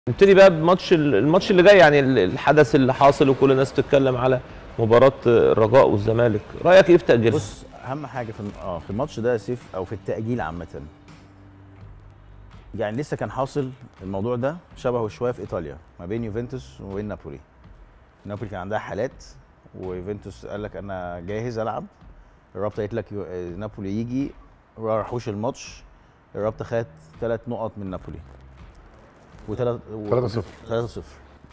نبتدي بقى بماتش ال- الماتش اللي جاي يعني ال- الحدث اللي حاصل وكل الناس بتتكلم على مباراة الرجاء والزمالك رأيك ايه في تأجيلها؟ بص اهم حاجه في الم- اه في الماتش ده يا سيف او في التاجيل عامه يعني لسه كان حاصل الموضوع ده شبهه شويه في ايطاليا ما بين يوفنتوس وبين نابولي نابولي كان عندها حالات ويوفنتوس قال لك انا جاهز العب الرابطه قالت لك يو- آه، نابولي يجي ما راحوش الماتش الرابطه خدت ثلاث نقط من نابولي وثلاث 3-0. 3-0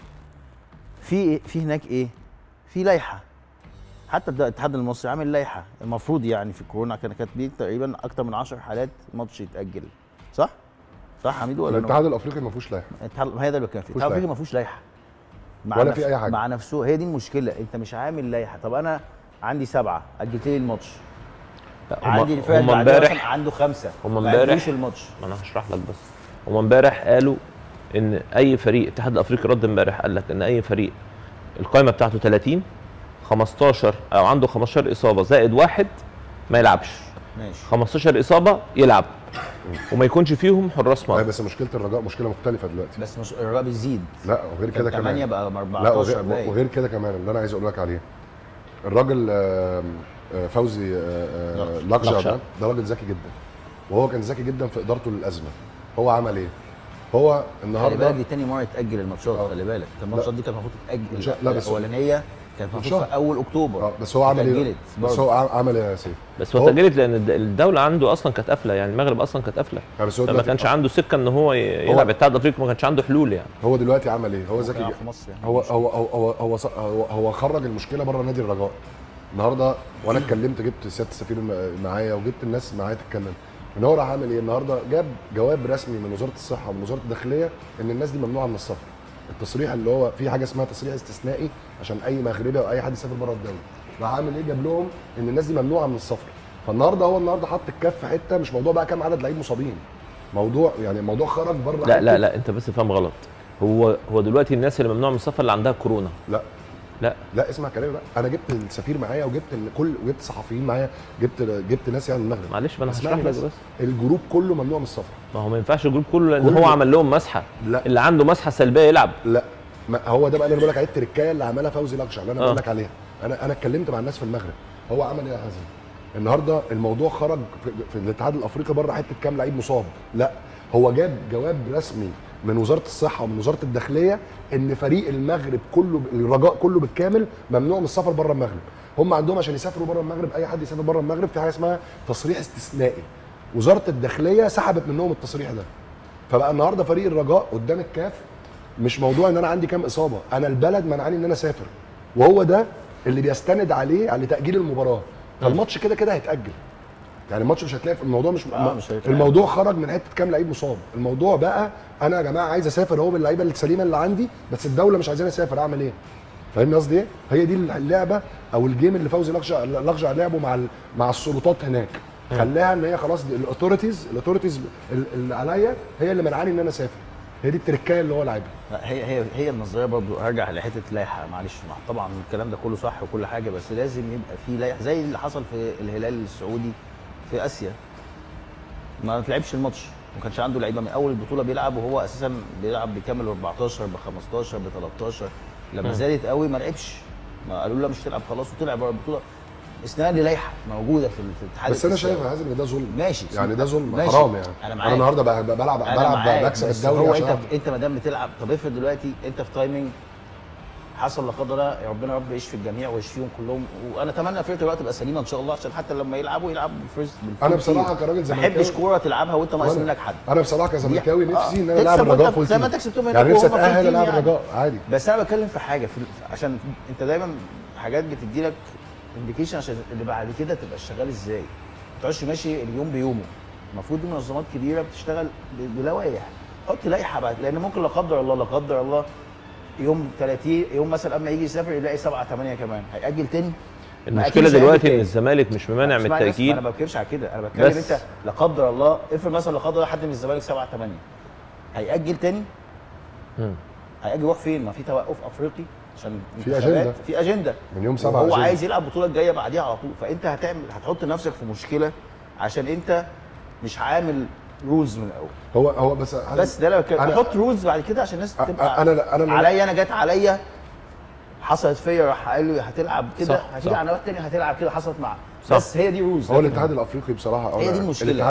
في في هناك ايه؟ في لائحه حتى الد- الاتحاد المصري عامل لائحه المفروض يعني في الكورونا كان كاتبين تقريبا اكتر من 10 حالات ماتش يتاجل صح؟ صح حميد ولا أنا؟ الاتحاد الافريقي ما فيهوش لائحه الاتحاد ما هي ده اللي كان فيه مفيهوش الاتحاد الافريقي لائحة. ما فيهوش لائحه مع ولا نفس- في أي حاجة. مع نفسه هي دي المشكله انت مش عامل لائحه طب انا عندي سبعه اجلت لي الماتش لا، عندي هم الفرقه هم اللي بعديها امبارح مثلاً عنده خمسه هم ما امبارح- أجلوش الماتش ما انا هشرح لك بس هم امبارح قالوا ان اي فريق الاتحاد الافريقي رد امبارح قال لك ان اي فريق القائمه بتاعته 30 15 او عنده 15 اصابه زائد واحد ما يلعبش ماشي 15 اصابه يلعب وما يكونش فيهم حراس أيوة مرمى بس مشكله الرجاء مشكله مختلفه دلوقتي بس مش الرقم بيزيد لا وغير كده كان 8 كمان بقى لا 14 وغير, باين وغير كده كمان اللي انا عايز اقول لك عليه الراجل آم، آه، فوزي آه، آه، لقجع لقجع. ده ده راجل ذكي جدا وهو كان ذكي جدا في ادارته للازمه هو عمل ايه؟ هو خلي بالك النهارده دي تاني مره تاجل الماتشات آه. خلي بالك كان الماتشات دي كانت المفروض تتاجل شاء- لا، بس- الاولانيه كانت المفروض شهر. في اول اكتوبر اه بس هو عمل ايه؟ اتأجلت بس برضه. هو عم- عمل ايه يا سيف؟ بس هو هو- اتأجلت لان الد- الدوله عنده اصلا كانت قافله يعني المغرب اصلا كانت قافله يعني بس هو فما دلوقتي- كانش عنده سكه ان هو ي- يلعب الاتحاد الافريقي ما كانش عنده حلول يعني هو دلوقتي عمل ايه؟ هو ذكي يلعب جدا في مصر يعني هو هو هو هو هو, ص- هو, هو خرج المشكله بره نادي الرجاء النهارده وانا اتكلمت جبت سياده السفير م- معايا وجبت الناس معايا تتكلم ان هو راح عامل ايه النهارده جاب جواب رسمي من وزاره الصحه ومن وزاره الداخليه ان الناس دي ممنوعه من السفر التصريح اللي هو في حاجه اسمها تصريح استثنائي عشان اي مغربي او اي حد يسافر بره الدوله راح عامل ايه جاب لهم ان الناس دي ممنوعه من السفر فالنهارده هو النهارده حط الكف في حته مش موضوع بقى كام عدد لعيب مصابين موضوع يعني الموضوع خرج بره لا حتة- لا لا انت بس فاهم غلط هو هو دلوقتي الناس اللي ممنوع من السفر اللي عندها كورونا لا لا لا اسمع كلامي بقى انا جبت السفير معايا وجبت ال- كل وجبت صحفيين معايا جبت جبت ناس يعني من المغرب معلش ما انا هشرح اسمعني لك بس بس الجروب كله ممنوع من السفر ما هو ما ينفعش الجروب كله لان كله. هو عمل لهم مسحه لا. اللي عنده مسحه سلبيه يلعب لا ما هو ده بقى اللي انا بقول لك عليه التركايه اللي عملها فوزي لقشع اللي انا آه. بقول لك عليها انا انا اتكلمت مع الناس في المغرب هو عمل ايه يا حازم النهارده الموضوع خرج في, في الاتحاد الافريقي بره حته كام لعيب مصاب لا هو جاب جواب رسمي من وزاره الصحه ومن وزاره الداخليه ان فريق المغرب كله الرجاء كله بالكامل ممنوع من السفر بره المغرب هم عندهم عشان يسافروا بره المغرب اي حد يسافر بره المغرب في حاجه اسمها تصريح استثنائي وزاره الداخليه سحبت منهم التصريح ده فبقى النهارده فريق الرجاء قدام الكاف مش موضوع ان انا عندي كام اصابه انا البلد منعني ان انا اسافر وهو ده اللي بيستند عليه على تاجيل المباراه فالماتش كده كده هيتاجل يعني الماتش مش هتلاقي الموضوع مش, آه، مش هيتلعب. الموضوع خرج من حته كام لعيب مصاب الموضوع بقى انا يا جماعه عايز اسافر اهو باللعيبه السليمه اللي عندي بس الدوله مش عايزاني اسافر اعمل ايه فاهمني قصدي ايه هي دي اللعبه او الجيم اللي فوزي لقجع لقجع لعبه مع ال- مع السلطات هناك خلاها ان هي خلاص الاثوريتيز الاثوريتيز اللي عليا هي اللي منعاني ان انا اسافر هي دي التركايه اللي هو لعبها لا، هي هي هي النظريه برضو هرجع لحته لائحه معلش مع- طبعا الكلام ده كله صح وكل حاجه بس لازم يبقى في لائحه زي اللي حصل في الهلال السعودي في اسيا ما لعبش الماتش ما كانش عنده لعيبه من اول البطوله بيلعب وهو اساسا بيلعب بكامل 14 ب 15 ب 13 لما مم. زادت قوي ما لعبش ما قالوا له لا مش تلعب خلاص وطلع بره البطوله استناد للائحه موجوده في في الاتحاد بس انا الآسيوي. شايف يا حازم ان ده ظلم ماشي يعني ده ظلم ماشي. حرام يعني انا انا معاك النهارده ب- ب- بلعب انا بلعب معاك بكسب بس الدوري هو عشان انت انت ما دام بتلعب طب افرض دلوقتي انت في تايمنج حصل لا قدر الله يا ربنا رب يشفي الجميع ويشفيهم كلهم وانا اتمنى فرقه دلوقتي تبقى سليمه ان شاء الله عشان حتى لما يلعبوا يلعبوا بالفيرست انا بصراحه كراجل ما زملكاوي بحبش كوره تلعبها وانت ناقص وأنا- منك حد انا بصراحه كزملكاوي آه، نفسي ان انا تكسب العب وأنت- الرجاء فول زي ما تيم. أنت كسبتهم هناك يعني نفسي وهم فول اتاهل تيم العب يعني. الرجاء عادي بس انا بتكلم في حاجه في عشان انت دايما حاجات بتدي لك انديكيشن عشان اللي بعد كده تبقى شغال ازاي ما تقعدش ماشي اليوم بيومه المفروض دي منظمات كبيره بتشتغل ب- بلوائح حط لائحه بعد لان ممكن لا قدر الله لا قدر الله يوم 30 يوم مثلا قبل ما يجي يسافر يلاقي 7 8 كمان هيأجل تاني ما أكيد المشكله مش هيأجل دلوقتي ان تاني. الزمالك مش ممانع من اسمعني بس، التاجيل انا ما بتكلمش على كده انا بتكلم بس. انت لا قدر الله افرض مثلا لا قدر الله حد من الزمالك 7 8 هيأجل تاني مم. هيأجل يروح فين؟ ما في توقف افريقي عشان في انتخابات، أجندة. في اجنده من يوم 7 هو أجندة. عايز يلعب البطوله الجايه بعديها على طول فانت هتعمل هتحط نفسك في مشكله عشان انت مش عامل رولز من الاول هو هو بس أنا- بس ده لو كان أنا- احط رولز بعد كده عشان الناس أ- تبقى أنا- أنا- عليا انا جت عليا حصلت فيا راح قال لي هتلعب كده صح، هتيجي صح. على وقت تاني هتلعب كده حصلت مع صح. بس هي دي رولز هو الاتحاد الافريقي بصراحه هي دي أنا- المشكلة. الاتحاد